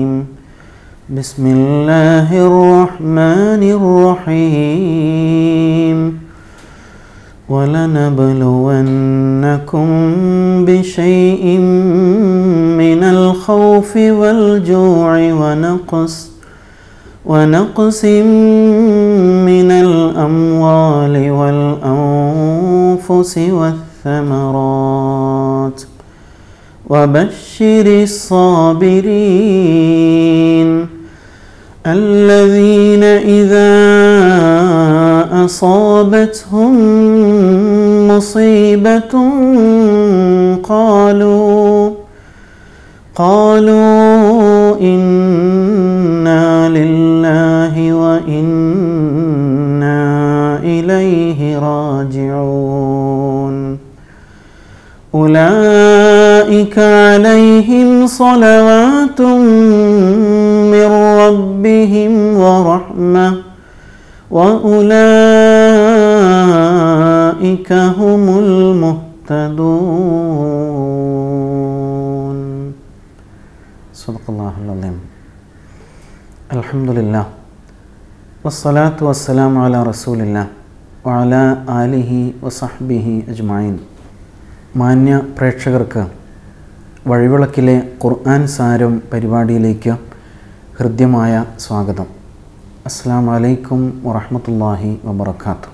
بسم الله الرحمن الرحيم ولنبلونكم بشيء من الخوف والجوع ونقص ونقص من الأموال والأنفس والثمرات وبشر الصابرين الذين إذا أصابتهم مصيبة قالوا قالوا إنا لله وإنا إليه راجعون أولئك عليهم صلوات من ربهم ورحمة وأولئك هم المهتدون صدق الله العظيم الحمد لله والصلاة والسلام على رسول الله وعلى آله وصحبه أجمعين മാന്യ പ്രേക്ഷകർക്ക് വഴിവിളക്കിലെ ഖുർആൻ സാരം പരിപാടിയിലേക്ക് ഹൃദ്യമായ സ്വാഗതം അസ്സാം വലൈക്കും വറഹമത്തല്ലാഹി വബർക്കാത്തു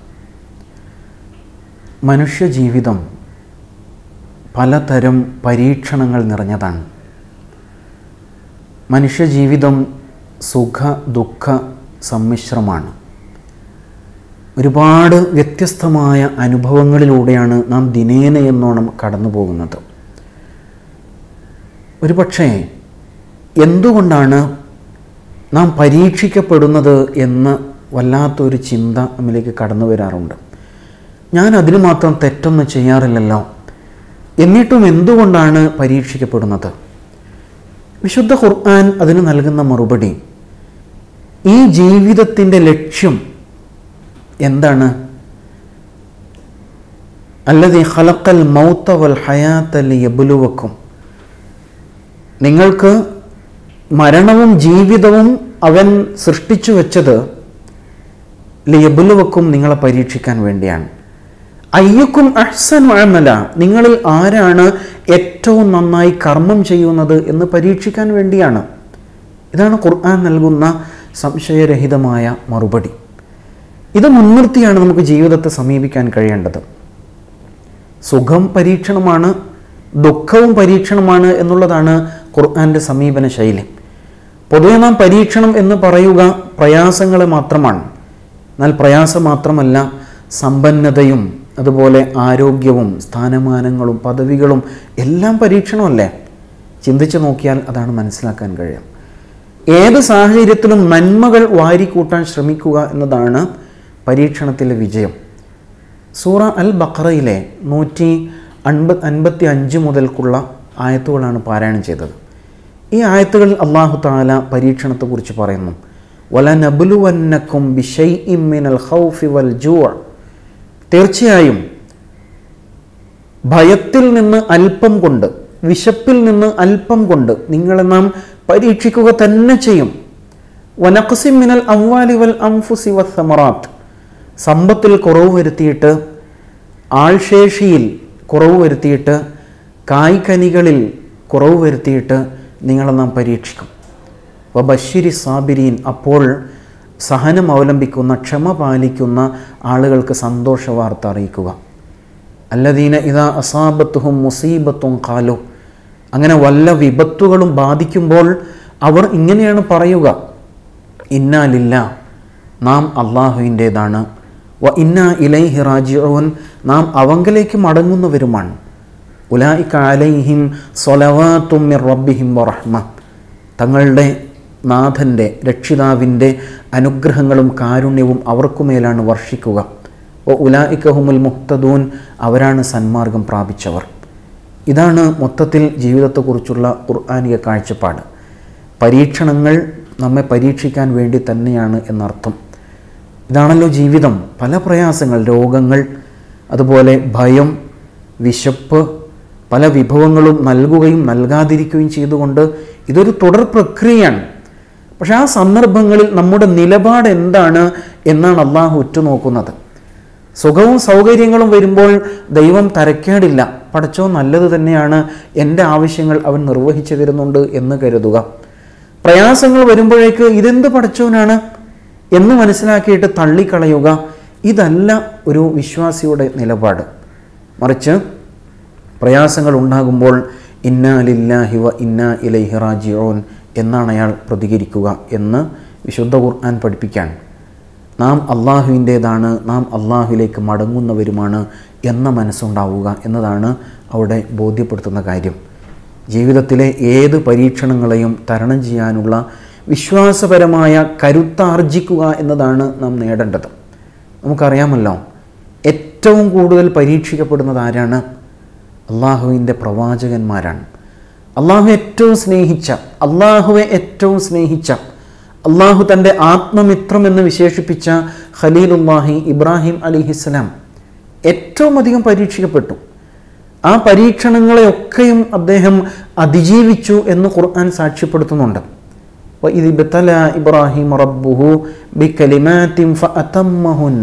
മനുഷ്യജീവിതം പലതരം പരീക്ഷണങ്ങൾ നിറഞ്ഞതാണ് മനുഷ്യജീവിതം സുഖ ദുഃഖ സമ്മിശ്രമാണ് ഒരുപാട് വ്യത്യസ്തമായ അനുഭവങ്ങളിലൂടെയാണ് നാം ദിനേന എന്നോണം കടന്നു പോകുന്നത് ഒരുപക്ഷേ എന്തുകൊണ്ടാണ് നാം പരീക്ഷിക്കപ്പെടുന്നത് എന്ന് വല്ലാത്തൊരു ചിന്ത നമ്മിലേക്ക് കടന്നു വരാറുണ്ട് ഞാൻ അതിന് മാത്രം തെറ്റൊന്നും ചെയ്യാറില്ലല്ലോ എന്നിട്ടും എന്തുകൊണ്ടാണ് പരീക്ഷിക്കപ്പെടുന്നത് വിശുദ്ധ ഖുർആൻ അതിന് നൽകുന്ന മറുപടി ഈ ജീവിതത്തിൻ്റെ ലക്ഷ്യം എന്താണ് അല്ലതി ഖലക്കൽ മൗത്ത വൽ ഹയാത്ത ലിയബുലുവക്കും നിങ്ങൾക്ക് മരണവും ജീവിതവും അവൻ സൃഷ്ടിച്ചു വെച്ചത് ലിയബുലുവക്കും നിങ്ങളെ പരീക്ഷിക്കാൻ വേണ്ടിയാണ് അയ്യക്കും അഹ്സൻ അമല നിങ്ങളിൽ ആരാണ് ഏറ്റവും നന്നായി കർമ്മം ചെയ്യുന്നത് എന്ന് പരീക്ഷിക്കാൻ വേണ്ടിയാണ് ഇതാണ് ഖുർആൻ നൽകുന്ന സംശയരഹിതമായ മറുപടി ഇത് മുൻനിർത്തിയാണ് നമുക്ക് ജീവിതത്തെ സമീപിക്കാൻ കഴിയേണ്ടത് സുഖം പരീക്ഷണമാണ് ദുഃഖവും പരീക്ഷണമാണ് എന്നുള്ളതാണ് ഖുർആൻ്റെ സമീപന ശൈലി പൊതുവെ നാം പരീക്ഷണം എന്ന് പറയുക പ്രയാസങ്ങളെ മാത്രമാണ് എന്നാൽ പ്രയാസം മാത്രമല്ല സമ്പന്നതയും അതുപോലെ ആരോഗ്യവും സ്ഥാനമാനങ്ങളും പദവികളും എല്ലാം പരീക്ഷണമല്ലേ ചിന്തിച്ചു നോക്കിയാൽ അതാണ് മനസ്സിലാക്കാൻ കഴിയും ഏത് സാഹചര്യത്തിലും നന്മകൾ വാരിക്കൂട്ടാൻ ശ്രമിക്കുക എന്നതാണ് പരീക്ഷണത്തിലെ വിജയം സൂറ അൽ ബഖറയിലെ നൂറ്റി അൻപത് അൻപത്തി അഞ്ച് മുതൽക്കുള്ള ആയത്തുകളാണ് പാരായണം ചെയ്തത് ഈ ആയത്തുകളിൽ അള്ളാഹു താല പരീക്ഷണത്തെക്കുറിച്ച് പറയുന്നു വല നബുലുവന്നക്കും ബിഷൈ ഇമ്മിനൽ ഹൗഫി വൽ ജൂ തീർച്ചയായും ഭയത്തിൽ നിന്ന് അല്പം കൊണ്ട് വിശപ്പിൽ നിന്ന് അല്പം കൊണ്ട് നിങ്ങളെ നാം പരീക്ഷിക്കുക തന്നെ ചെയ്യും വനഖസിം മിനൽ അംവാലി വൽ അംഫുസി വസ്സമറാത്ത് സമ്പത്തിൽ കുറവ് വരുത്തിയിട്ട് ആൾശേഷിയിൽ കുറവ് വരുത്തിയിട്ട് കായ്കനികളിൽ കുറവ് വരുത്തിയിട്ട് നിങ്ങളെ നാം പരീക്ഷിക്കും വ ബഷീരി സാബിരീൻ അപ്പോൾ സഹനം അവലംബിക്കുന്ന ക്ഷമ പാലിക്കുന്ന ആളുകൾക്ക് സന്തോഷ വാർത്ത അറിയിക്കുക അല്ലദീന ഇതാ അസാബത്തുഹും മുസീബത്തും കാലു അങ്ങനെ വല്ല വിപത്തുകളും ബാധിക്കുമ്പോൾ അവർ ഇങ്ങനെയാണ് പറയുക ഇന്നാലില്ല നാം അള്ളാഹുവിൻ്റേതാണ് വ ഇന്ന ഇലൈഹി റാജിഊൻ നാം അവങ്കലേക്ക് മടങ്ങുന്നവരുമാണ് ഉലായിക്ക അലൈഹിം സ്വലവാത്തും മിർ റബ്ബിഹിം വറഹ്മ തങ്ങളുടെ നാഥൻ്റെ രക്ഷിതാവിൻ്റെ അനുഗ്രഹങ്ങളും കാരുണ്യവും അവർക്കുമേലാണ് വർഷിക്കുക ഓ ഉലായിക്കഹുമുൽ മുഹ്തദൂൻ അവരാണ് സന്മാർഗം പ്രാപിച്ചവർ ഇതാണ് മൊത്തത്തിൽ ജീവിതത്തെക്കുറിച്ചുള്ള ഖുർആാനിക കാഴ്ചപ്പാട് പരീക്ഷണങ്ങൾ നമ്മെ പരീക്ഷിക്കാൻ വേണ്ടി തന്നെയാണ് എന്നർത്ഥം ഇതാണല്ലോ ജീവിതം പല പ്രയാസങ്ങൾ രോഗങ്ങൾ അതുപോലെ ഭയം വിശപ്പ് പല വിഭവങ്ങളും നൽകുകയും നൽകാതിരിക്കുകയും ചെയ്തുകൊണ്ട് ഇതൊരു തുടർ പ്രക്രിയയാണ് പക്ഷെ ആ സന്ദർഭങ്ങളിൽ നമ്മുടെ നിലപാട് എന്താണ് എന്നാണ് അള്ളാഹു ഉറ്റുനോക്കുന്നത് സുഖവും സൗകര്യങ്ങളും വരുമ്പോൾ ദൈവം തരക്കേടില്ല പടച്ചോ നല്ലത് തന്നെയാണ് എൻ്റെ ആവശ്യങ്ങൾ അവൻ നിർവഹിച്ചു തരുന്നുണ്ട് എന്ന് കരുതുക പ്രയാസങ്ങൾ വരുമ്പോഴേക്ക് ഇതെന്ത് പടച്ചോനാണ് എന്ന് മനസ്സിലാക്കിയിട്ട് തള്ളിക്കളയുക ഇതല്ല ഒരു വിശ്വാസിയുടെ നിലപാട് മറിച്ച് പ്രയാസങ്ങൾ ഉണ്ടാകുമ്പോൾ ഇന്നാ ലില്ലാഹി വ ഇന്നാ ഇലൈഹി റാജിഊൻ എന്നാണ് അയാൾ പ്രതികരിക്കുക എന്ന് വിശുദ്ധ ഖുർആൻ പഠിപ്പിക്കാൻ നാം അള്ളാഹുവിൻ്റേതാണ് നാം അള്ളാഹുവിലേക്ക് മടങ്ങുന്നവരുമാണ് എന്ന മനസ്സുണ്ടാവുക എന്നതാണ് അവിടെ ബോധ്യപ്പെടുത്തുന്ന കാര്യം ജീവിതത്തിലെ ഏത് പരീക്ഷണങ്ങളെയും തരണം ചെയ്യാനുള്ള വിശ്വാസപരമായ കരുത്താർജിക്കുക എന്നതാണ് നാം നേടേണ്ടത് നമുക്കറിയാമല്ലോ ഏറ്റവും കൂടുതൽ പരീക്ഷിക്കപ്പെടുന്നത് ആരാണ് അള്ളാഹുവിൻ്റെ പ്രവാചകന്മാരാണ് അള്ളാഹു ഏറ്റവും സ്നേഹിച്ച അള്ളാഹുവെ ഏറ്റവും സ്നേഹിച്ച അള്ളാഹു തൻ്റെ ആത്മമിത്രം എന്ന് വിശേഷിപ്പിച്ച ഖലീലുല്ലാഹി ഇബ്രാഹിം അലിഹിസ്സലാം ഏറ്റവും അധികം പരീക്ഷിക്കപ്പെട്ടു ആ പരീക്ഷണങ്ങളെയൊക്കെയും അദ്ദേഹം അതിജീവിച്ചു എന്ന് ഖുർആൻ സാക്ഷ്യപ്പെടുത്തുന്നുണ്ട് وإذ ابتلى إبراهيم ربه بكلمات فأتمهن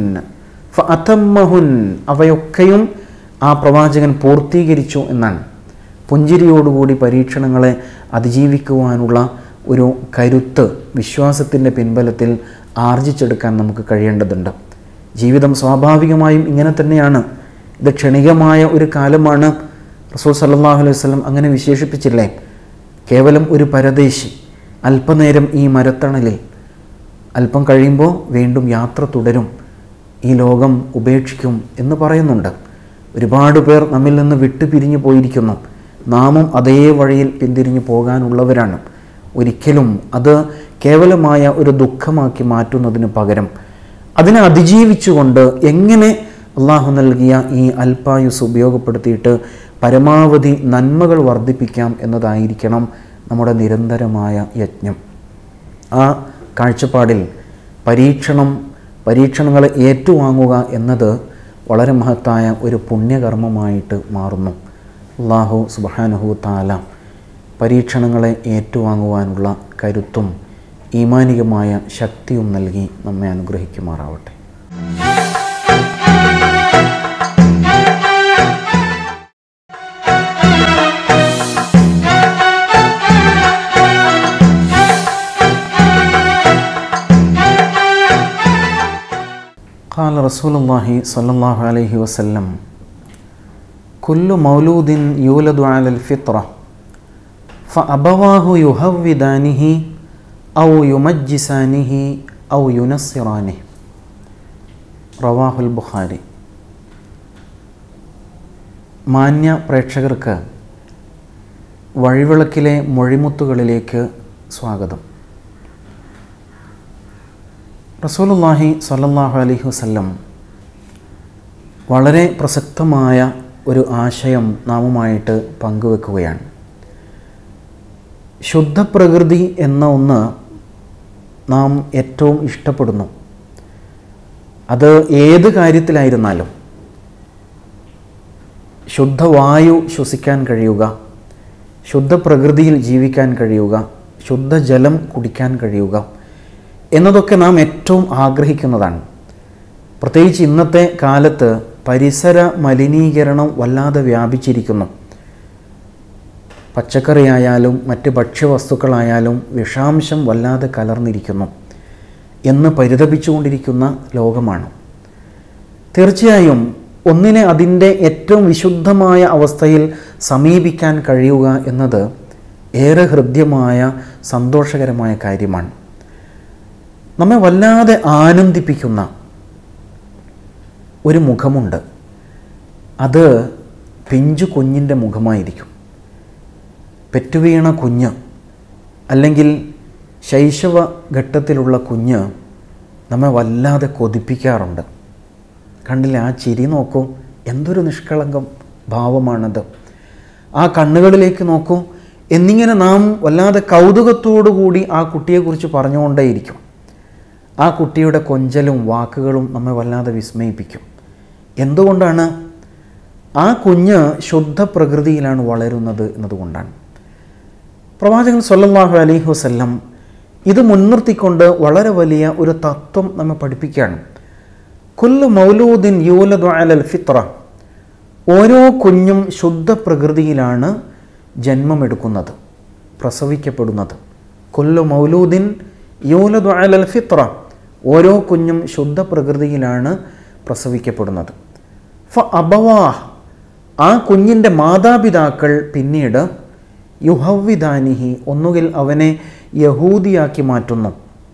فأتمهن അവയൊക്കെയും ആ പ്രവാചകൻ പൂർത്തീകരിച്ചു എന്നാണ് പുഞ്ചിരിയോടുകൂടി പരീക്ഷണങ്ങളെ അതിജീവിക്കുവാനുള്ള ഒരു കരുത്ത് വിശ്വാസത്തിൻ്റെ പിൻബലത്തിൽ ആർജിച്ചെടുക്കാൻ നമുക്ക് കഴിയേണ്ടതുണ്ട് ജീവിതം സ്വാഭാവികമായും ഇങ്ങനെ തന്നെയാണ് ഇത് ക്ഷണികമായ ഒരു കാലമാണ് റസൂൽ സല്ലല്ലാഹു അലൈഹി വസല്ലം അങ്ങനെ വിശേഷിപ്പിച്ചില്ലേ കേവലം ഒരു പരദേശി അല്പനേരം ഈ മരത്തണലിൽ അല്പം കഴിയുമ്പോൾ വീണ്ടും യാത്ര തുടരും ഈ ലോകം ഉപേക്ഷിക്കും എന്ന് പറയുന്നുണ്ട് ഒരുപാട് പേർ നമ്മിൽ നിന്ന് വിട്ടുപിരിഞ്ഞു പോയിരിക്കുന്നു നാമും അതേ വഴിയിൽ പിന്തിരിഞ്ഞു പോകാനുള്ളവരാണ് ഒരിക്കലും അത് കേവലമായ ഒരു ദുഃഖമാക്കി മാറ്റുന്നതിന് പകരം അതിനെ അതിജീവിച്ചുകൊണ്ട് എങ്ങനെ അള്ളാഹു നൽകിയ ഈ അൽപായുസ് ഉപയോഗപ്പെടുത്തിയിട്ട് പരമാവധി നന്മകൾ വർദ്ധിപ്പിക്കാം എന്നതായിരിക്കണം നമ്മുടെ നിരന്തരമായ യജ്ഞം ആ കാഴ്ചപ്പാടിൽ പരീക്ഷണം പരീക്ഷണങ്ങളെ ഏറ്റുവാങ്ങുക എന്നത് വളരെ മഹത്തായ ഒരു പുണ്യകർമ്മമായിട്ട് മാറുന്നു അള്ളാഹു സുബാനുഹു താല പരീക്ഷണങ്ങളെ ഏറ്റുവാങ്ങുവാനുള്ള കരുത്തും ഈമാനികമായ ശക്തിയും നൽകി നമ്മെ അനുഗ്രഹിക്കുമാറാവട്ടെ قال رسول الله صلى الله عليه وسلم كل مولود يولد على الفطرة فأبواه يهودانه أو يمجسانه أو ينصرانه റവാഹുൽ ബുഖാരി മാന്യ പ്രേക്ഷകർക്ക് വഴിവിളക്കിലെ മൊഴിമുത്തുകളിലേക്ക് സ്വാഗതം റസൂലുല്ലാഹി സ്വല്ലല്ലാഹു അലൈഹി വസല്ലം വളരെ പ്രസക്തമായ ഒരു ആശയം നാമുമായിട്ട് പങ്കുവെക്കുകയാണ് ശുദ്ധപ്രകൃതി എന്ന ഒന്ന് നാം ഏറ്റവും ഇഷ്ടപ്പെടുന്നു അത് ഏത് കാര്യത്തിലായിരുന്നാലും ശുദ്ധവായു ശ്വസിക്കാൻ കഴിയുക ശുദ്ധപ്രകൃതിയിൽ ജീവിക്കാൻ കഴിയുക ശുദ്ധജലം കുടിക്കാൻ കഴിയുക എന്നതൊക്കെ നാം ഏറ്റവും ആഗ്രഹിക്കുന്നതാണ് പ്രത്യേകിച്ച് ഇന്നത്തെ കാലത്ത് പരിസര മലിനീകരണം വല്ലാതെ വ്യാപിച്ചിരിക്കുന്നു പച്ചക്കറിയായാലും മറ്റ് ഭക്ഷ്യവസ്തുക്കളായാലും വിഷാംശം വല്ലാതെ കലർന്നിരിക്കുന്നു എന്ന് പരിതപിച്ചുകൊണ്ടിരിക്കുന്ന ലോകമാണ് തീർച്ചയായും ഒന്നിനെ അതിൻ്റെ ഏറ്റവും വിശുദ്ധമായ അവസ്ഥയിൽ സമീപിക്കാൻ കഴിയുക എന്നത് ഏറെ ഹൃദ്യമായ സന്തോഷകരമായ കാര്യമാണ് നമ്മെ വല്ലാതെ ആനന്ദിപ്പിക്കുന്ന ഒരു മുഖമുണ്ട് അത് പിഞ്ചു കുഞ്ഞിൻ്റെ മുഖമായിരിക്കും പെറ്റുവീണ കുഞ്ഞ് അല്ലെങ്കിൽ ശൈശവ ഘട്ടത്തിലുള്ള കുഞ്ഞ് നമ്മെ വല്ലാതെ കൊതിപ്പിക്കാറുണ്ട് കണ്ടില്ലേ ആ ചിരി നോക്കൂ എന്തൊരു നിഷ്കളങ്കം ഭാവമാണത് ആ കണ്ണുകളിലേക്ക് നോക്കൂ എന്നിങ്ങനെ നാം വല്ലാതെ കൗതുകത്തോടു കൂടി ആ കുട്ടിയെക്കുറിച്ച് പറഞ്ഞുകൊണ്ടേയിരിക്കും ആ കുട്ടിയുടെ കൊഞ്ചലും വാക്കുകളും നമ്മെ വല്ലാതെ വിസ്മയിപ്പിക്കും എന്തുകൊണ്ടാണ് ആ കുഞ്ഞ് ശുദ്ധ പ്രകൃതിയിലാണ് വളരുന്നത് എന്നതുകൊണ്ടാണ് പ്രവാചകൻ സല്ലല്ലാഹു അലൈഹി വസല്ലം ഇത് മുൻനിർത്തിക്കൊണ്ട് വളരെ വലിയ ഒരു തത്വം നമ്മെ പഠിപ്പിക്കുകയാണ് കുല്ലു മൗലൂദിൻ യൂലദു അലൽ ഫിത്ര ഓരോ കുഞ്ഞും ശുദ്ധ പ്രകൃതിയിലാണ് ജന്മമെടുക്കുന്നത് പ്രസവിക്കപ്പെടുന്നത് കൊല്ലു മൗലൂദിൻ യൂലദു അലൽ ഫിത്ര ഓരോ കുഞ്ഞും ശുദ്ധ പ്രകൃതിയിലാണ് പ്രസവിക്കപ്പെടുന്നത് ഫ അബവാഹ് ആ കുഞ്ഞിൻ്റെ മാതാപിതാക്കൾ പിന്നീട് യുഹവിദാനിഹി ഒന്നുകിൽ അവനെ യഹൂദിയാക്കി മാറ്റുന്നു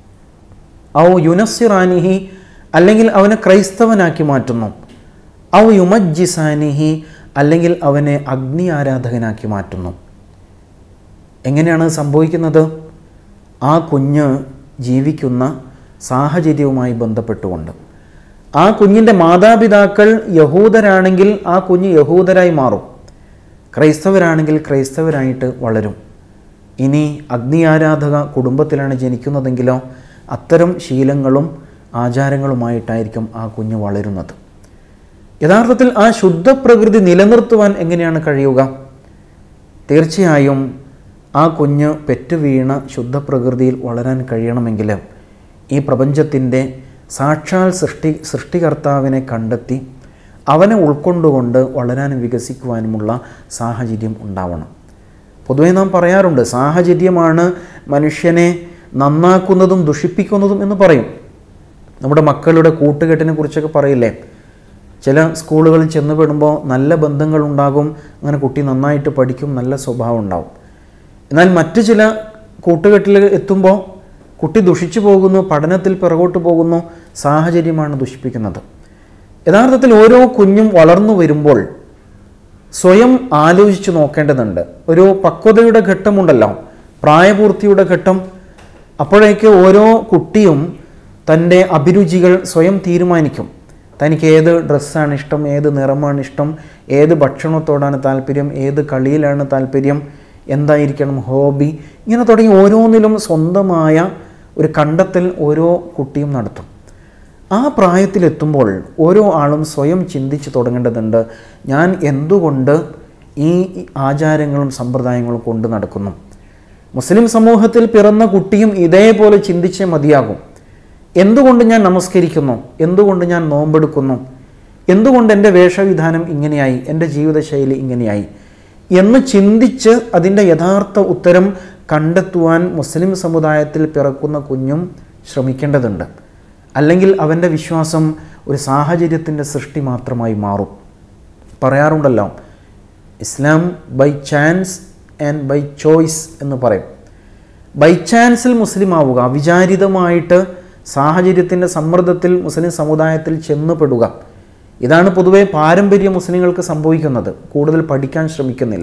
ഔ യുനസിറാനിഹി അല്ലെങ്കിൽ അവനെ ക്രൈസ്തവനാക്കി മാറ്റുന്നു ഔ യുമജ്ജിസാനിഹി അല്ലെങ്കിൽ അവനെ അഗ്നി ആരാധകനാക്കി മാറ്റുന്നു എങ്ങനെയാണ് സംഭവിക്കുന്നത് ആ കുഞ്ഞ് ജീവിക്കുന്ന സാഹചര്യവുമായി ബന്ധപ്പെട്ടുകൊണ്ട് ആ കുഞ്ഞിൻ്റെ മാതാപിതാക്കൾ യഹൂദരാണെങ്കിൽ ആ കുഞ്ഞ് യഹൂദരായി മാറും ക്രൈസ്തവരാണെങ്കിൽ ക്രൈസ്തവരായിട്ട് വളരും ഇനി അഗ്നി ആരാധക കുടുംബത്തിലാണ് ജനിക്കുന്നതെങ്കിലോ അത്തരം ശീലങ്ങളും ആചാരങ്ങളുമായിട്ടായിരിക്കും ആ കുഞ്ഞ് വളരുന്നത് യഥാർത്ഥത്തിൽ ആ ശുദ്ധ പ്രകൃതി നിലനിർത്തുവാൻ എങ്ങനെയാണ് കഴിയുക തീർച്ചയായും ആ കുഞ്ഞ് പെറ്റുവീണ ശുദ്ധ പ്രകൃതിയിൽ വളരാൻ കഴിയണമെങ്കിൽ ഈ പ്രപഞ്ചത്തിൻ്റെ സാക്ഷാൽ സൃഷ്ടി സൃഷ്ടികർത്താവിനെ കണ്ടെത്തി അവനെ ഉൾക്കൊണ്ടുകൊണ്ട് വളരാനും വികസിക്കുവാനുമുള്ള സാഹചര്യം ഉണ്ടാവണം പൊതുവേ നാം പറയാറുണ്ട് സാഹചര്യമാണ് മനുഷ്യനെ നന്നാക്കുന്നതും ദുഷിപ്പിക്കുന്നതും എന്ന് പറയും നമ്മുടെ മക്കളുടെ കൂട്ടുകെട്ടിനെ കുറിച്ചൊക്കെ പറയില്ലേ ചില സ്കൂളുകളിൽ ചെന്ന് പെടുമ്പോൾ നല്ല ബന്ധങ്ങളുണ്ടാകും അങ്ങനെ കുട്ടി നന്നായിട്ട് പഠിക്കും നല്ല സ്വഭാവം ഉണ്ടാവും എന്നാൽ മറ്റു ചില കൂട്ടുകെട്ടിൽ എത്തുമ്പോൾ കുട്ടി ദുഷിച്ചു പോകുന്നു പഠനത്തിൽ പിറകോട്ട് പോകുന്നു സാഹചര്യമാണ് ദുഷിപ്പിക്കുന്നത് യഥാർത്ഥത്തിൽ ഓരോ കുഞ്ഞും വളർന്നു വരുമ്പോൾ സ്വയം ആലോചിച്ച് നോക്കേണ്ടതുണ്ട് ഒരു പക്വതയുടെ ഘട്ടമുണ്ടല്ലോ പ്രായപൂർത്തിയുടെ ഘട്ടം അപ്പോഴേക്ക് ഓരോ കുട്ടിയും തൻ്റെ അഭിരുചികൾ സ്വയം തീരുമാനിക്കും തനിക്ക് ഏത് ഡ്രസ്സാണ് ഇഷ്ടം ഏത് നിറമാണ് ഇഷ്ടം ഏത് ഭക്ഷണത്തോടാണ് താല്പര്യം ഏത് കളിയിലാണ് താല്പര്യം എന്തായിരിക്കണം ഹോബി ഇങ്ങനെ തുടങ്ങി ഓരോന്നിലും സ്വന്തമായ ഒരു കണ്ടെത്തൽ ഓരോ കുട്ടിയും നടത്തും ആ പ്രായത്തിലെത്തുമ്പോൾ ഓരോ ആളും സ്വയം ചിന്തിച്ച് തുടങ്ങേണ്ടതുണ്ട് ഞാൻ എന്തുകൊണ്ട് ഈ ആചാരങ്ങളും സമ്പ്രദായങ്ങളും കൊണ്ട് നടക്കുന്നു മുസ്ലിം സമൂഹത്തിൽ പിറന്ന കുട്ടിയും ഇതേപോലെ ചിന്തിച്ചേ മതിയാകും എന്തുകൊണ്ട് ഞാൻ നമസ്കരിക്കുന്നു എന്തുകൊണ്ട് ഞാൻ നോമ്പെടുക്കുന്നു എന്തുകൊണ്ട് എൻ്റെ വേഷവിധാനം ഇങ്ങനെയായി എൻ്റെ ജീവിതശൈലി ഇങ്ങനെയായി എന്ന് ചിന്തിച്ച് അതിൻ്റെ യഥാർത്ഥ ഉത്തരം കണ്ടെത്തുവാൻ മുസ്ലിം സമുദായത്തിൽ പിറക്കുന്ന കുഞ്ഞും ശ്രമിക്കേണ്ടതുണ്ട് അല്ലെങ്കിൽ അവൻ്റെ വിശ്വാസം ഒരു സാഹചര്യത്തിൻ്റെ സൃഷ്ടി മാത്രമായി മാറും പറയാറുണ്ടല്ലോ Islam by chance and by choice എന്ന് പറയും ബൈ ചാൻസിൽ മുസ്ലിം ആവുക അവിചാരിതമായിട്ട് സാഹചര്യത്തിൻ്റെ സമ്മർദ്ദത്തിൽ മുസ്ലിം സമുദായത്തിൽ ചെന്നുപെടുക ഇതാണ് പൊതുവെ പാരമ്പര്യ മുസ്ലിങ്ങൾക്ക് സംഭവിക്കുന്നത് കൂടുതൽ പഠിക്കാൻ ശ്രമിക്കുന്നില്ല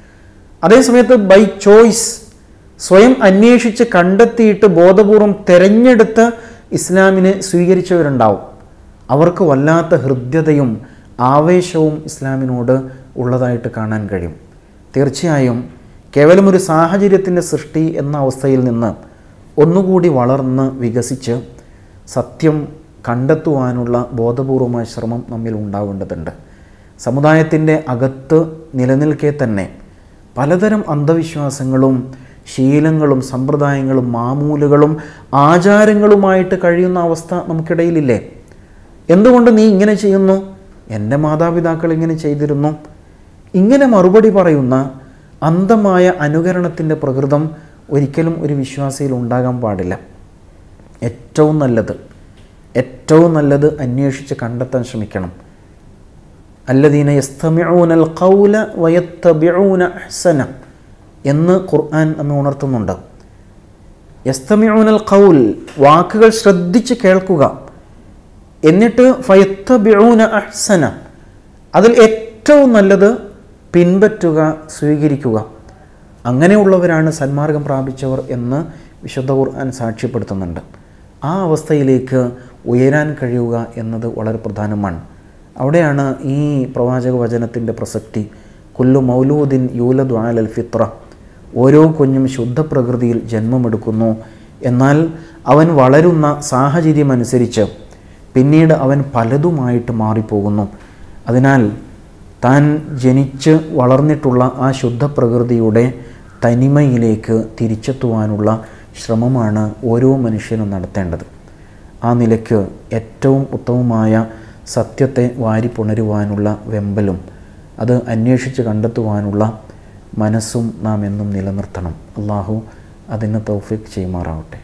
അതേസമയത്ത് ബൈ ചോയ്സ് സ്വയം അന്വേഷിച്ച് കണ്ടെത്തിയിട്ട് ബോധപൂർവം തിരഞ്ഞെടുത്ത് ഇസ്ലാമിനെ സ്വീകരിച്ചവരുണ്ടാവും അവർക്ക് വല്ലാത്ത ഹൃദ്യതയും ആവേശവും ഇസ്ലാമിനോട് ഉള്ളതായിട്ട് കാണാൻ കഴിയും തീർച്ചയായും കേവലം ഒരു സാഹചര്യത്തിൻ്റെ സൃഷ്ടി എന്ന അവസ്ഥയിൽ നിന്ന് ഒന്നുകൂടി വളർന്ന് വികസിച്ച് സത്യം കണ്ടെത്തുവാനുള്ള ബോധപൂർവമായ ശ്രമം നമ്മിൽ ഉണ്ടാവേണ്ടതുണ്ട് സമുദായത്തിൻ്റെ അകത്ത് നിലനിൽക്കെ തന്നെ പലതരം അന്ധവിശ്വാസങ്ങളും ശീലങ്ങളും സമ്പ്രദായങ്ങളും മാമൂലുകളും ആചാരങ്ങളുമായിട്ട് കഴിയുന്ന അവസ്ഥ നമുക്കിടയിലില്ലേ എന്തുകൊണ്ട് നീ ഇങ്ങനെ ചെയ്യുന്നു എൻ്റെ മാതാപിതാക്കൾ ഇങ്ങനെ ചെയ്തിരുന്നു ഇങ്ങനെ മറുപടി പറയുന്ന അന്ധമായ അനുകരണത്തിൻ്റെ പ്രകൃതം ഒരിക്കലും ഒരു വിശ്വാസിയിൽ ഉണ്ടാകാൻ പാടില്ല ഏറ്റവും നല്ലത് ഏറ്റവും നല്ലത് അന്വേഷിച്ച് കണ്ടെത്താൻ ശ്രമിക്കണം അല്ലദീന യസ്തമിഊനൽ ഖൗല വയത്തബിഊന അഹ്സന എന്ന് ഖുർആൻ നമ്മെ ഉണർത്തുന്നുണ്ട് യസ്തമിഊനൽ ഖൗൽ വാക്കുകൾ ശ്രദ്ധിച്ച് കേൾക്കുക എന്നിട്ട് ഫയത്തബിഊന അഹ്സന അതിൽ ഏറ്റവും നല്ലത് പിൻപറ്റുക സ്വീകരിക്കുക അങ്ങനെയുള്ളവരാണ് സന്മാർഗം പ്രാപിച്ചവർ എന്ന് വിശുദ്ധ ഖുർആൻ സാക്ഷ്യപ്പെടുത്തുന്നുണ്ട് ആ അവസ്ഥയിലേക്ക് ഉയരാൻ കഴിയുക എന്നത് വളരെ പ്രധാനമാണ് അവിടെയാണ് ഈ പ്രവാചക വചനത്തിൻ്റെ പ്രസക്തി കുല്ലു മൗലൂദിൻ യൂലദ് അലൽ ഫിത്ര ഓരോ കുഞ്ഞും ശുദ്ധ പ്രകൃതിയിൽ ജന്മമെടുക്കുന്നു എന്നാൽ അവൻ വളരുന്ന സാഹചര്യമനുസരിച്ച് പിന്നീട് അവൻ പലതുമായിട്ട് മാറിപ്പോകുന്നു അതിനാൽ താൻ ജനിച്ച് വളർന്നിട്ടുള്ള ആ ശുദ്ധ പ്രകൃതിയുടെ തനിമയിലേക്ക് തിരിച്ചെത്തുവാനുള്ള ശ്രമമാണ് ഓരോ മനുഷ്യനും നടത്തേണ്ടത് ആ നിലയ്ക്ക് ഏറ്റവും ഉത്തമമായ സത്യത്തെ വാരിപ്പുണരുവാനുള്ള വെമ്പലും അത് അന്വേഷിച്ച് കണ്ടെത്തുവാനുള്ള മനസ്സും നാം എന്നും നിലനിർത്തണം അള്ളാഹു അതിന് തൗഫീഖ് ചെയ്യുമാറാവട്ടെ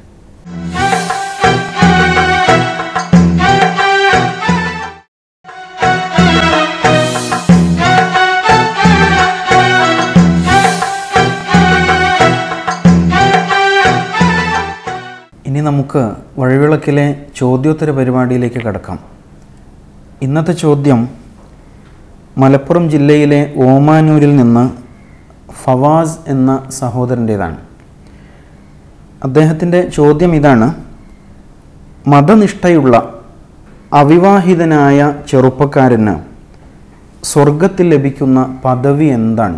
ഇനി നമുക്ക് വഴിവിളക്കിലെ ചോദ്യോത്തര പരിപാടിയിലേക്ക് കടക്കാം ഇന്നത്തെ ചോദ്യം മലപ്പുറം ജില്ലയിലെ ഓമാനൂരിൽ നിന്ന് ഫവാസ് എന്ന സഹോദരൻ്റേതാണ് അദ്ദേഹത്തിൻ്റെ ചോദ്യം ഇതാണ് മതനിഷ്ഠയുള്ള അവിവാഹിതനായ ചെറുപ്പക്കാരന് സ്വർഗത്തിൽ ലഭിക്കുന്ന പദവി എന്താണ്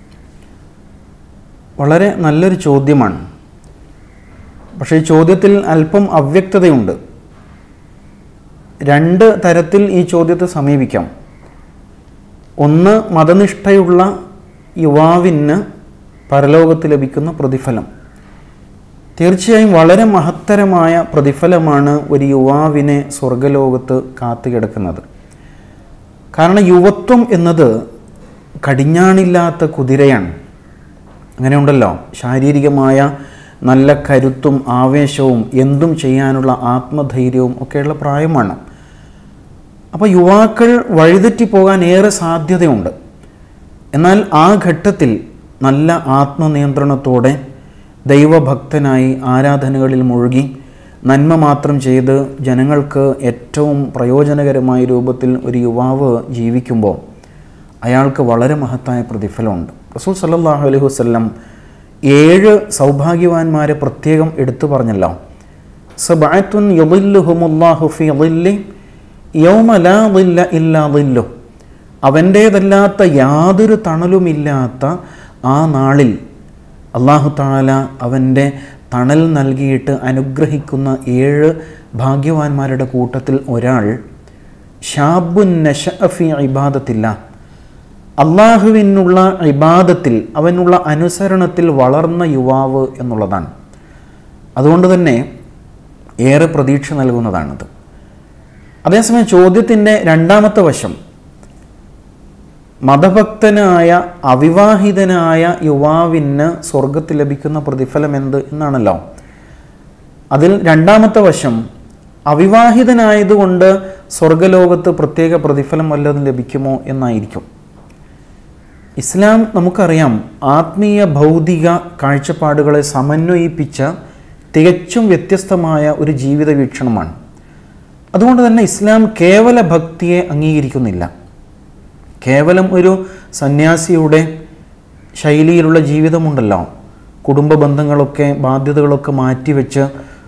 വളരെ നല്ലൊരു ചോദ്യമാണ് പക്ഷേ ഈ ചോദ്യത്തിൽ അല്പം അവ്യക്തതയുണ്ട് രണ്ട് തരത്തിൽ ഈ ചോദ്യത്തെ സമീപിക്കാം ഒന്ന് മതനിഷ്ഠയുള്ള യുവാവിന് പരലോകത്ത് ലഭിക്കുന്ന പ്രതിഫലം തീർച്ചയായും വളരെ മഹത്തരമായ പ്രതിഫലമാണ് ഒരു യുവാവിനെ സ്വർഗലോകത്ത് കാത്തുകിടക്കുന്നത് കാരണം യുവത്വം എന്നത് കടിഞ്ഞാണില്ലാത്ത കുതിരയാണ് അങ്ങനെ ഉണ്ടല്ലോ ശാരീരികമായ നല്ല കരുത്തും ആവേശവും എന്തും ചെയ്യാനുള്ള ആത്മധൈര്യവും ഒക്കെയുള്ള പ്രായമാണ് അപ്പോൾ യുവാക്കൾ വഴിതെറ്റി പോകാൻ ഏറെ സാധ്യതയുണ്ട് എന്നാൽ ആ ഘട്ടത്തിൽ നല്ല ആത്മനിയന്ത്രണത്തോടെ ദൈവഭക്തനായി ആരാധനകളിൽ മുഴുകി നന്മ മാത്രം ചെയ്ത് ജനങ്ങൾക്ക് ഏറ്റവും പ്രയോജനകരമായ രൂപത്തിൽ ഒരു യുവാവ് ജീവിക്കുമ്പോൾ അയാൾക്ക് വളരെ മഹത്തായ പ്രതിഫലമുണ്ട് റസൂൽ സല്ലല്ലാഹു അലൈഹി വസല്ലം ഏഴ് സൗഭാഗ്യവാന്മാരെ പ്രത്യേകം എടുത്തു പറഞ്ഞല്ലോ സബഅത്തുൻ യുദില്ലുഹുമുല്ലാഹു ഫി ദില്ലി യൗമ ലാ ദില്ല ഇല്ലാ ദില്ലു അവൻ്റേതല്ലാത്ത യാതൊരു തണലുമില്ലാത്ത ആ നാളിൽ അള്ളാഹു താല അവൻ്റെ തണൽ നൽകിയിട്ട് അനുഗ്രഹിക്കുന്ന ഏഴ് ഭാഗ്യവാന്മാരുടെ കൂട്ടത്തിൽ ഒരാൾ ഷാബുൻ നഷഫി ഇബാദത്തില്ല അള്ളാഹുവിനുള്ള ഇബാദത്തിൽ അവനുള്ള അനുസരണത്തിൽ വളർന്ന യുവാവ് എന്നുള്ളതാണ് അതുകൊണ്ട് തന്നെ ഏറെ പ്രതീക്ഷ നൽകുന്നതാണത് അതേസമയം ചോദ്യത്തിൻ്റെ രണ്ടാമത്തെ വശം മതഭക്തനായ അവിവാഹിതനായ യുവാവിന് സ്വർഗത്തിൽ ലഭിക്കുന്ന പ്രതിഫലം എന്ത് എന്നാണല്ലോ അതിൽ രണ്ടാമത്തെ വശം അവിവാഹിതനായതുകൊണ്ട് സ്വർഗലോകത്ത് പ്രത്യേക പ്രതിഫലം വല്ലതും ലഭിക്കുമോ എന്നായിരിക്കും ഇസ്ലാം നമുക്കറിയാം ആത്മീയ ഭൗതിക കാഴ്ചപ്പാടുകളെ സമന്വയിപ്പിച്ച തികച്ചും വ്യത്യസ്തമായ ഒരു ജീവിത വീക്ഷണമാണ് അതുകൊണ്ട് തന്നെ ഇസ്ലാം കേവല ഭക്തിയെ അംഗീകരിക്കുന്നില്ല കേവലം ഒരു സന്യാസിയുടെ ശൈലിയിലുള്ള ജീവിതമുണ്ടല്ലോ കുടുംബ ബന്ധങ്ങളൊക്കെ ബാധ്യതകളൊക്കെ മാറ്റിവെച്ച്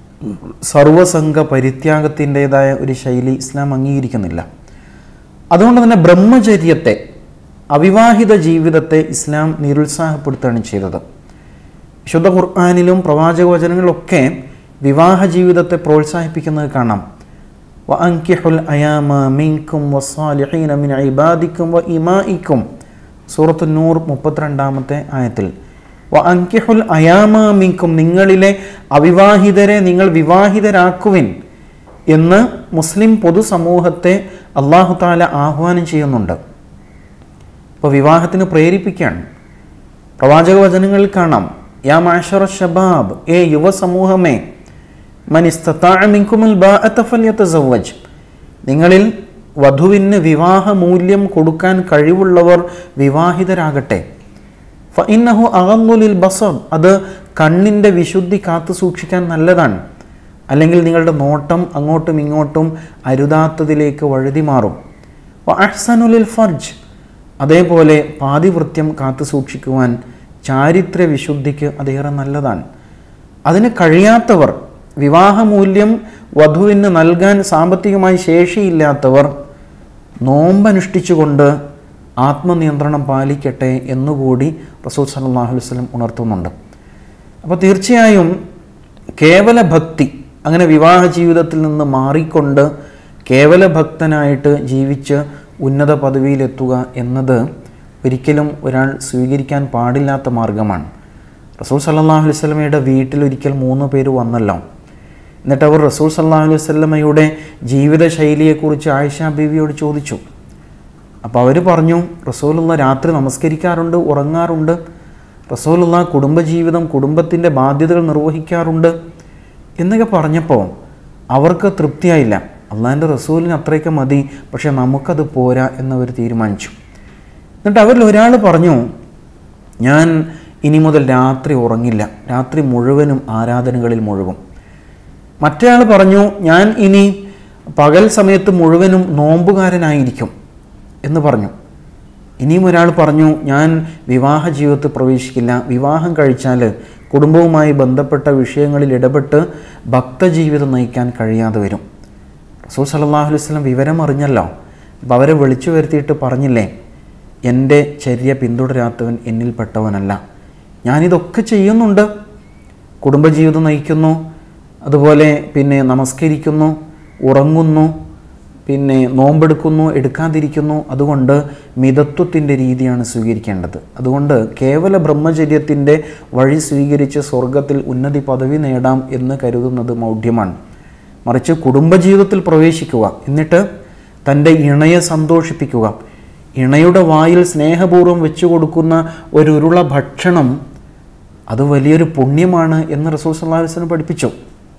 സർവസംഘ പരിത്യാഗത്തിൻ്റെതായ ഒരു ശൈലി ഇസ്ലാം അംഗീകരിക്കുന്നില്ല അതുകൊണ്ട് തന്നെ ബ്രഹ്മചര്യത്തെ അവിവാഹിത ജീവിതത്തെ ഇസ്ലാം നിരുത്സാഹപ്പെടുത്തുകയാണ് ചെയ്തത് വിശുദ്ധ ഖുർആാനിലും പ്രവാചക വചനങ്ങളിലൊക്കെ വിവാഹ ജീവിതത്തെ പ്രോത്സാഹിപ്പിക്കുന്നത് കാണാം വ അങ്കിഹുൽ അയാമ മിൻകും വസ്സാലിഹീന മിൻ ഇബാദിക്കും വ ഇമായിക്കും സൂറത്ത് നൂർ മുപ്പത്തിരണ്ടാമത്തെ ആയത്തിൽ വ അങ്കിഹുൽ അയാമ മിൻകും നിങ്ങളിലെ അവിവാഹിതരെ നിങ്ങൾ വിവാഹിതരാക്കുവിൻ എന്ന് മുസ്ലിം പൊതുസമൂഹത്തെ അള്ളാഹു താല ആഹ്വാനം ചെയ്യുന്നുണ്ട് ഇപ്പോൾ വിവാഹത്തിന് പ്രേരിപ്പിക്കുകയാണ് പ്രവാചക വചനങ്ങളിൽ കാണാം യാ മാഷറ ഷബാബ് ഏ യുവസമൂഹമേ മനിസ്തത്താമിൻകുമുൽ ഫല്യതസവ്വജ് നിങ്ങളിൽ വധുവിന് വിവാഹ മൂല്യം കൊടുക്കാൻ കഴിവുള്ളവർ വിവാഹിതരാകട്ടെ ഫഇന്നഹു അഗന്നുലിൽ ബസർ അത് കണ്ണിൻ്റെ വിശുദ്ധി കാത്തു സൂക്ഷിക്കാൻ നല്ലതാണ് അല്ലെങ്കിൽ നിങ്ങളുടെ നോട്ടം അങ്ങോട്ടും ഇങ്ങോട്ടും അരുതാത്തതിലേക്ക് വഴുതി മാറും വ അഹ്സനുലിൽ ഫർജ് അതേപോലെ പാതിവൃത്യം കാത്തു സൂക്ഷിക്കുവാൻ ചാരിത്ര വിശുദ്ധിക്ക് അതേറെ നല്ലതാണ് അതിന് കഴിയാത്തവർ വിവാഹമൂല്യം വധുവിന് നൽകാൻ സാമ്പത്തികമായി ശേഷിയില്ലാത്തവർ നോമ്പനുഷ്ഠിച്ചുകൊണ്ട് ആത്മനിയന്ത്രണം പാലിക്കട്ടെ എന്നുകൂടി റസൂൽ സല്ലാഹു അലൈഹി വസല്ലം ഉണർത്തുന്നുണ്ട് അപ്പോൾ തീർച്ചയായും കേവല ഭക്തി അങ്ങനെ വിവാഹ ജീവിതത്തിൽ നിന്ന് മാറിക്കൊണ്ട് കേവല ഭക്തനായിട്ട് ജീവിച്ച് ഉന്നത പദവിയിലെത്തുക എന്നത് ഒരിക്കലും ഒരാൾ സ്വീകരിക്കാൻ പാടില്ലാത്ത മാർഗമാണ് റസൂൽ സല്ലാഹു അലൈഹി സ്വലമയുടെ വീട്ടിൽ ഒരിക്കൽ മൂന്ന് പേര് വന്നല്ലോ എന്നിട്ട് അവർ റസൂൽ സല്ലാഹു അലൈഹി സ്വലമയുടെ ജീവിതശൈലിയെക്കുറിച്ച് ആയിഷ ബീവിയോട് ചോദിച്ചു അപ്പോൾ അവർ പറഞ്ഞു റസൂലുള്ള രാത്രി നമസ്കരിക്കാറുണ്ട് ഉറങ്ങാറുണ്ട് റസൂലുള്ള കുടുംബജീവിതം കുടുംബത്തിൻ്റെ ബാധ്യതകൾ നിർവഹിക്കാറുണ്ട് എന്നൊക്കെ പറഞ്ഞപ്പോൾ അവർക്ക് തൃപ്തിയായില്ല അള്ളാഹിൻ്റെ റസൂലിന് അത്രയൊക്കെ മതി പക്ഷേ നമുക്കത് പോരാ എന്നവർ തീരുമാനിച്ചു എന്നിട്ട് അവരിൽ ഒരാൾ പറഞ്ഞു ഞാൻ ഇനി മുതൽ രാത്രി ഉറങ്ങില്ല രാത്രി മുഴുവനും ആരാധനകളിൽ മുഴുകും മറ്റേയാൾ പറഞ്ഞു ഞാൻ ഇനി പകൽ സമയത്ത് മുഴുവനും നോമ്പുകാരനായിരിക്കും എന്ന് പറഞ്ഞു ഇനിയും ഒരാൾ പറഞ്ഞു ഞാൻ വിവാഹ ജീവിതത്തിൽ പ്രവേശിക്കില്ല വിവാഹം കഴിച്ചാൽ കുടുംബവുമായി ബന്ധപ്പെട്ട വിഷയങ്ങളിൽ ഇടപെട്ട് ഭക്തജീവിതം നയിക്കാൻ കഴിയാതെ വരും റസൂൽ സല്ലാഹു അലൈഹി വസല്ലം വിവരം അറിഞ്ഞല്ലോ അപ്പം അവരെ വിളിച്ചു വരുത്തിയിട്ട് പറഞ്ഞില്ലേ എൻ്റെ ചര്യ പിന്തുടരാത്തവൻ എന്നിൽപ്പെട്ടവനല്ല ഞാനിതൊക്കെ ചെയ്യുന്നുണ്ട് കുടുംബജീവിതം നയിക്കുന്നു അതുപോലെ പിന്നെ നമസ്കരിക്കുന്നു ഉറങ്ങുന്നു പിന്നെ നോമ്പെടുക്കുന്നു എടുക്കാതിരിക്കുന്നു അതുകൊണ്ട് മിതത്വത്തിൻ്റെ രീതിയാണ് സ്വീകരിക്കേണ്ടത് അതുകൊണ്ട് കേവല ബ്രഹ്മചര്യത്തിൻ്റെ വഴി സ്വീകരിച്ച് സ്വർഗത്തിൽ ഉന്നതി പദവി നേടാം എന്ന് കരുതുന്നത് മൗഢ്യമാണ് മറിച്ച് കുടുംബജീവിതത്തിൽ പ്രവേശിക്കുക എന്നിട്ട് തൻ്റെ ഇണയെ സന്തോഷിപ്പിക്കുക ഇണയുടെ വായിൽ സ്നേഹപൂർവ്വം വെച്ചു കൊടുക്കുന്ന ഒരു ഉരുള ഭക്ഷണം അത് വലിയൊരു പുണ്യമാണ് എന്ന് റസൂൽ സല്ലാ വസ്ലം പഠിപ്പിച്ചു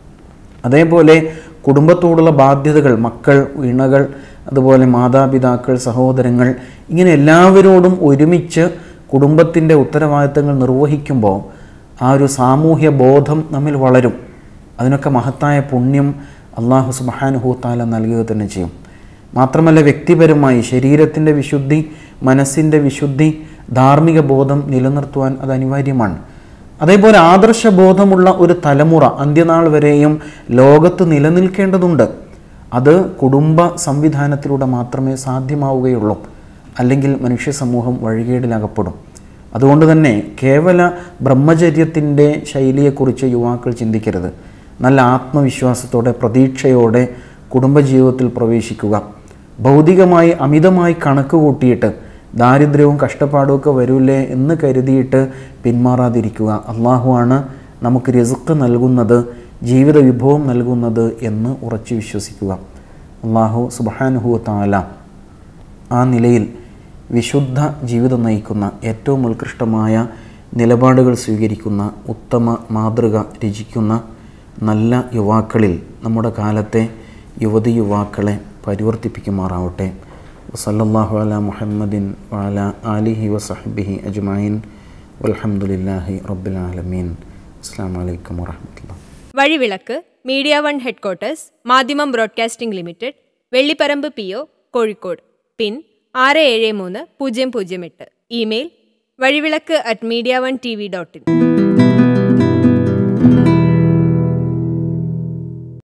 അതേപോലെ കുടുംബത്തോടുള്ള ബാധ്യതകൾ മക്കൾ ഇണകൾ അതുപോലെ മാതാപിതാക്കൾ സഹോദരങ്ങൾ ഇങ്ങനെ എല്ലാവരോടും ഒരുമിച്ച് കുടുംബത്തിൻ്റെ ഉത്തരവാദിത്തങ്ങൾ നിർവഹിക്കുമ്പോൾ ആ ഒരു സാമൂഹ്യ ബോധം നമ്മിൽ വളരും അതിനൊക്കെ മഹത്തായ പുണ്യം അള്ളാഹു സുബാനുഹു താല നൽകുക തന്നെ ചെയ്യും മാത്രമല്ല വ്യക്തിപരമായി ശരീരത്തിൻ്റെ വിശുദ്ധി മനസ്സിൻ്റെ വിശുദ്ധി ധാർമ്മിക ബോധം നിലനിർത്തുവാൻ അത് അനിവാര്യമാണ് അതേപോലെ ആദർശബോധമുള്ള ഒരു തലമുറ അന്ത്യനാൾ വരെയും ലോകത്ത് നിലനിൽക്കേണ്ടതുണ്ട് അത് കുടുംബ സംവിധാനത്തിലൂടെ മാത്രമേ സാധ്യമാവുകയുള്ളൂ അല്ലെങ്കിൽ മനുഷ്യ സമൂഹം വഴികേടിലകപ്പെടും അതുകൊണ്ട് തന്നെ കേവല ബ്രഹ്മചര്യത്തിൻ്റെ ശൈലിയെക്കുറിച്ച് യുവാക്കൾ ചിന്തിക്കരുത് നല്ല ആത്മവിശ്വാസത്തോടെ പ്രതീക്ഷയോടെ കുടുംബജീവിതത്തിൽ പ്രവേശിക്കുക ഭൗതികമായി അമിതമായി കണക്ക് കൂട്ടിയിട്ട് ദാരിദ്ര്യവും കഷ്ടപ്പാടുമൊക്കെ വരൂലേ എന്ന് കരുതിയിട്ട് പിന്മാറാതിരിക്കുക അള്ളാഹുവാണ് നമുക്ക് രസുക്ക് നൽകുന്നത് ജീവിത വിഭവം നൽകുന്നത് എന്ന് ഉറച്ചു വിശ്വസിക്കുക അള്ളാഹു സുബാനുഹു താല ആ നിലയിൽ വിശുദ്ധ ജീവിതം നയിക്കുന്ന ഏറ്റവും ഉത്കൃഷ്ടമായ നിലപാടുകൾ സ്വീകരിക്കുന്ന ഉത്തമ മാതൃക രചിക്കുന്ന നല്ല യുവാക്കളിൽ നമ്മുടെ കാലത്തെ യുവതി യുവാക്കളെ പരിവർത്തിപ്പിക്കുമാറാവട്ടെ വസല്ലാഹു അല മുഹമ്മദിൻ വാല ആലിഹി വസഹബിഹി അജ്മായിൻ വലഹമുല്ലാഹി റബ്ബുലാലമീൻ അസ്സാം വലൈക്കും വാഹമത്തുള്ള Vazhivilakku media one headquarters Madhyamam broadcasting limited Vellipparamba P O Kozhikode pin ആറ് ഏഴ് മൂന്ന് പൂജ്യം പൂജ്യം എട്ട് email Vazhivilakku at media one T V dot in